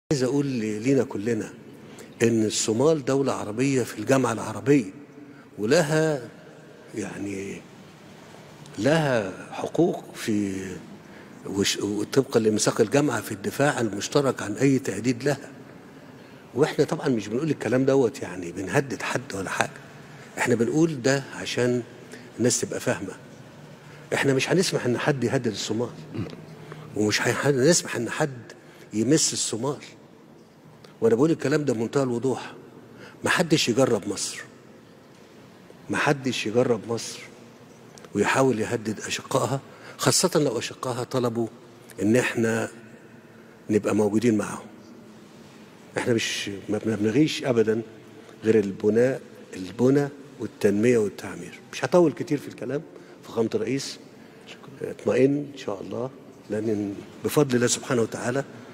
عايز اقول لينا كلنا ان الصومال دولة عربية في الجامعة العربية ولها يعني لها حقوق في وش- وطبقا لميثاق الجامعة في الدفاع المشترك عن أي تهديد لها واحنا طبعا مش بنقول الكلام دوت يعني بنهدد حد ولا حاجة احنا بنقول ده عشان الناس تبقى فاهمة احنا مش هنسمح ان حد يهدد الصومال ومش هنسمح ان حد يمس الصومال وانا بقول الكلام ده بمنتهى الوضوح ما حدش يجرب مصر ما حدش يجرب مصر ويحاول يهدد اشقائها خاصة لو اشقائها طلبوا ان احنا نبقى موجودين معاهم احنا مش ما ما بنغيش ابدا غير البناء البنى والتنمية والتعمير مش هطول كتير في الكلام فخامة الرئيس اطمئن ان شاء الله لان بفضل الله سبحانه وتعالى